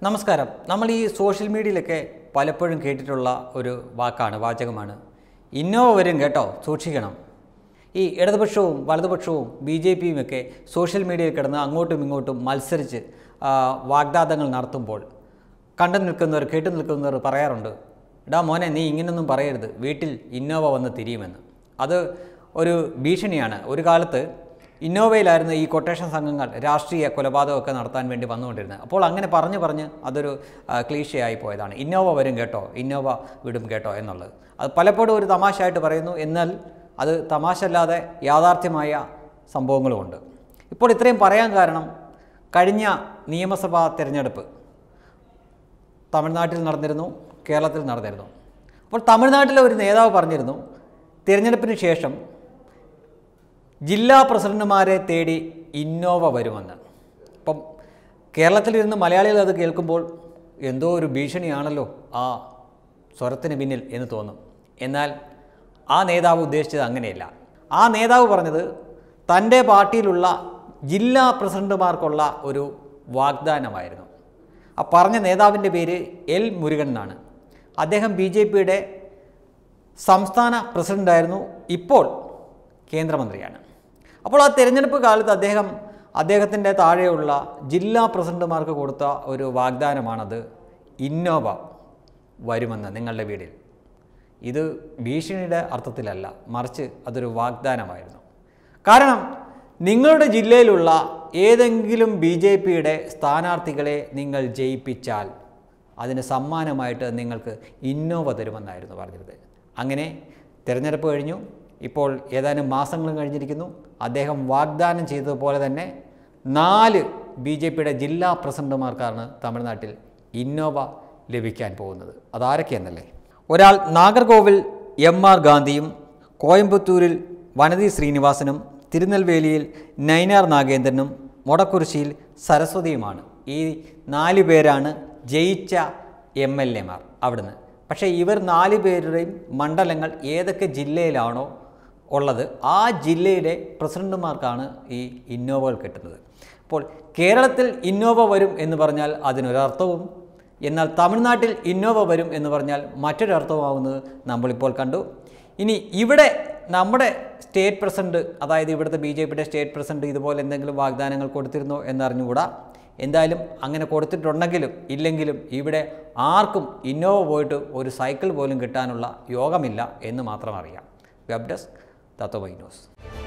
നമസ്കാരം നമ്മൾ ഈ സോഷ്യൽ മീഡിയയിലൊക്കെ പലപ്പോഴും കേട്ടിട്ടുള്ള ഒരു വാക്കാണ് വാചകമാണ് ഇന്നോവ വരും കേട്ടോ സൂക്ഷിക്കണം ഈ ഇടതുപക്ഷവും വലതുപക്ഷവും ബി ജെ പിയും ഒക്കെ സോഷ്യൽ മീഡിയയിൽ കിടന്ന് അങ്ങോട്ടും ഇങ്ങോട്ടും മത്സരിച്ച് ആ, വാഗ്ദാനങ്ങൾ നടത്തുമ്പോൾ കണ്ടു നിൽക്കുന്നവർ കേട്ടു നിൽക്കുന്നവർ പറയാറുണ്ട് എടാ മോനെ നീ ഇങ്ങനൊന്നും പറയരുത് വീട്ടിൽ ഇന്നോവ വന്ന് തിരിയുമെന്ന് അത് ഒരു ഭീഷണിയാണ് ഒരു കാലത്ത് ഇന്നോവയിലായിരുന്നു ഈ കൊട്ടേഷൻ സംഘങ്ങൾ രാഷ്ട്രീയ കൊലപാതകമൊക്കെ നടത്താൻ വേണ്ടി വന്നുകൊണ്ടിരുന്നത് അപ്പോൾ അങ്ങനെ പറഞ്ഞു പറഞ്ഞ് അതൊരു ആ, ക്ലീശയായി പോയതാണ് ഇന്നോവ വരും കേട്ടോ ഇന്നോവ വിടും കേട്ടോ എന്നുള്ളത് അത് പലപ്പോഴും ഒരു തമാശയായിട്ട് പറയുന്നു എന്നാൽ അത് തമാശ അല്ലാതെ യാഥാർത്ഥ്യമായ സംഭവങ്ങളുമുണ്ട് ഇപ്പോൾ ഇത്രയും പറയാൻ കാരണം കഴിഞ്ഞ നിയമസഭാ തിരഞ്ഞെടുപ്പ് തമിഴ്നാട്ടിൽ നടന്നിരുന്നു കേരളത്തിൽ നടന്നിരുന്നു അപ്പോൾ തമിഴ്നാട്ടിലെ ഒരു നേതാവ് പറഞ്ഞിരുന്നു തിരഞ്ഞെടുപ്പിന് ശേഷം ജില്ലാ പ്രസിഡന്റുമാരെ തേടി ഇന്നോവ വരുമെന്ന് അപ്പം കേരളത്തിലിരുന്ന് മലയാളികൾ അത് കേൾക്കുമ്പോൾ എന്തോ ഒരു ഭീഷണിയാണല്ലോ ആ സ്വരത്തിന് പിന്നിൽ എന്ന് തോന്നും എന്നാൽ ആ നേതാവ് ഉദ്ദേശിച്ചത് അങ്ങനെയല്ല ആ നേതാവ് പറഞ്ഞത് തൻ്റെ പാർട്ടിയിലുള്ള ജില്ലാ പ്രസിഡന്റുമാർക്കുള്ള ഒരു വാഗ്ദാനമായിരുന്നു ആ പറഞ്ഞ നേതാവിൻ്റെ പേര് എൽ മുരുകൻ എന്നാണ് അദ്ദേഹം ബി ജെ പിയുടെ സംസ്ഥാന പ്രസിഡൻ്റായിരുന്നു ഇപ്പോൾ കേന്ദ്രമന്ത്രിയാണ് അപ്പോൾ ആ തിരഞ്ഞെടുപ്പ് കാലത്ത് അദ്ദേഹം അദ്ദേഹത്തിൻ്റെ താഴെയുള്ള ജില്ലാ പ്രസിഡന്റുമാർക്ക് കൊടുത്ത ഒരു വാഗ്ദാനമാണത് ഇന്നോവ വരുമെന്ന് നിങ്ങളുടെ വീടിൽ ഇത് ഭീഷണിയുടെ അർത്ഥത്തിലല്ല മറിച്ച് അതൊരു വാഗ്ദാനമായിരുന്നു കാരണം നിങ്ങളുടെ ജില്ലയിലുള്ള ഏതെങ്കിലും ബി ജെ പിയുടെ സ്ഥാനാർത്ഥികളെ നിങ്ങൾ ജയിപ്പിച്ചാൽ അതിന് സമ്മാനമായിട്ട് നിങ്ങൾക്ക് ഇന്നോവ തരുമെന്നായിരുന്നു പറഞ്ഞിരുന്നത് അങ്ങനെ തിരഞ്ഞെടുപ്പ് കഴിഞ്ഞു ഇപ്പോൾ ഏതാനും മാസങ്ങളും കഴിഞ്ഞിരിക്കുന്നു അദ്ദേഹം വാഗ്ദാനം ചെയ്തതുപോലെ തന്നെ നാല് ബി ജെ പിയുടെ ജില്ലാ പ്രസിഡന്റുമാർക്കാണ് തമിഴ്നാട്ടിൽ ഇന്നോവ ലഭിക്കാൻ പോകുന്നത് അതാരൊക്കെയെന്നല്ലേ ഒരാൾ നാഗർകോവിൽ എം ആർ ഗാന്ധിയും കോയമ്പത്തൂരിൽ വനതി ശ്രീനിവാസനും തിരുനെൽവേലിയിൽ നൈനാർ നാഗേന്ദ്രനും മൊടക്കുറിശിയിൽ സരസ്വതിയുമാണ് ഈ നാല് പേരാണ് ജയിച്ച എം എൽ എമാർ അവിടുന്ന് പക്ഷേ ഇവർ നാല് പേരുടെയും മണ്ഡലങ്ങൾ ഏതൊക്കെ ജില്ലയിലാണോ ഉള്ളത് ആ ജില്ലയിലെ പ്രസിഡന്റുമാർക്കാണ് ഈ ഇന്നോവകൾ കിട്ടുന്നത് അപ്പോൾ കേരളത്തിൽ ഇന്നോവ വരും എന്ന് പറഞ്ഞാൽ അതിനൊരർത്ഥവും എന്നാൽ തമിഴ്നാട്ടിൽ ഇന്നോവ വരും എന്ന് പറഞ്ഞാൽ മറ്റൊരർത്ഥമാവുന്നത് നമ്മളിപ്പോൾ കണ്ടു ഇനി ഇവിടെ നമ്മുടെ സ്റ്റേറ്റ് പ്രസിഡന്റ് അതായത് ഇവിടുത്തെ ബി ജെ പിയുടെ സ്റ്റേറ്റ് പ്രസിഡന്റ് ഇതുപോലെ എന്തെങ്കിലും വാഗ്ദാനങ്ങൾ കൊടുത്തിരുന്നോ എന്നറിഞ്ഞുകൂടാ എന്തായാലും അങ്ങനെ കൊടുത്തിട്ടുണ്ടെങ്കിലും ഇല്ലെങ്കിലും ഇവിടെ ആർക്കും ഇന്നോവ പോയിട്ട് ഒരു സൈക്കിൾ പോലും കിട്ടാനുള്ള യോഗമില്ല എന്ന് മാത്രം അറിയാം വെബ് ഡെസ്ക് തത്വമൈ ന്യൂസ്